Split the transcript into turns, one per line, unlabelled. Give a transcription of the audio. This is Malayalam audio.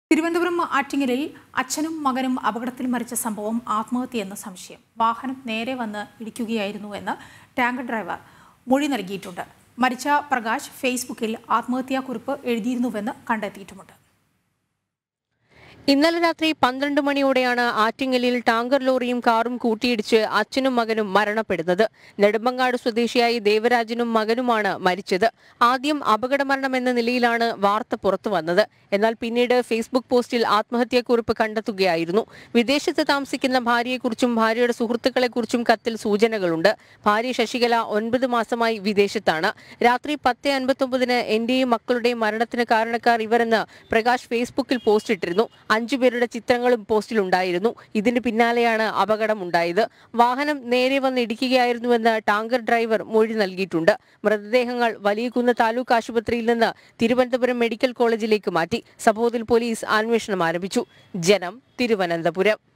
തിരുവനന്തപുരം ആറ്റിങ്ങലിൽ അച്ഛനും മകനും അപകടത്തിൽ മരിച്ച സംഭവം ആത്മഹത്യയെന്ന് സംശയം വാഹനം നേരെ വന്ന് ഇടിക്കുകയായിരുന്നു എന്ന് ടാങ്കർ ഡ്രൈവർ മൊഴി നൽകിയിട്ടുണ്ട് മരിച്ച പ്രകാശ് ഫേസ്ബുക്കിൽ ആത്മഹത്യാക്കുറിപ്പ് എഴുതിയിരുന്നുവെന്ന് കണ്ടെത്തിയിട്ടുമുണ്ട്
ഇന്നലെ രാത്രി പന്ത്രണ്ട് മണിയോടെയാണ് ആറ്റിങ്ങലിൽ ടാങ്കർ ലോറിയും കാറും കൂട്ടിയിടിച്ച് അച്ഛനും മകനും മരണപ്പെടുന്നത് നെടുമ്പങ്ങാട് സ്വദേശിയായി ദേവരാജനും മകനുമാണ് മരിച്ചത് ആദ്യം അപകടമരണം എന്ന നിലയിലാണ് വാർത്ത പുറത്തു വന്നത് എന്നാൽ പിന്നീട് ഫേസ്ബുക്ക് പോസ്റ്റിൽ ആത്മഹത്യാക്കുറിപ്പ് കണ്ടെത്തുകയായിരുന്നു വിദേശത്ത് താമസിക്കുന്ന ഭാര്യയെക്കുറിച്ചും ഭാര്യയുടെ സുഹൃത്തുക്കളെക്കുറിച്ചും കത്തിൽ സൂചനകളുണ്ട് ഭാര്യ ശശികല ഒൻപത് മാസമായി വിദേശത്താണ് രാത്രി പത്ത് അൻപത്തൊമ്പതിന് എന്റെയും മക്കളുടെയും മരണത്തിന് കാരണക്കാർ ഇവരെന്ന് പ്രകാശ് ഫേസ്ബുക്കിൽ പോസ്റ്റ് ഇട്ടിരുന്നു അഞ്ചുപേരുടെ ചിത്രങ്ങളും പോസ്റ്റിലുണ്ടായിരുന്നു ഇതിന് പിന്നാലെയാണ് അപകടം ഉണ്ടായത് വാഹനം നേരെ വന്ന് ഇടിക്കുകയായിരുന്നുവെന്ന് ടാങ്കർ ഡ്രൈവർ മൊഴി നൽകിയിട്ടുണ്ട് മൃതദേഹങ്ങൾ വലിയകുന്ന് താലൂക്ക് ആശുപത്രിയിൽ നിന്ന് തിരുവനന്തപുരം മെഡിക്കൽ കോളേജിലേക്ക് മാറ്റി സംഭവത്തിൽ പോലീസ് അന്വേഷണം ആരംഭിച്ചു ജനം തിരുവനന്തപുരം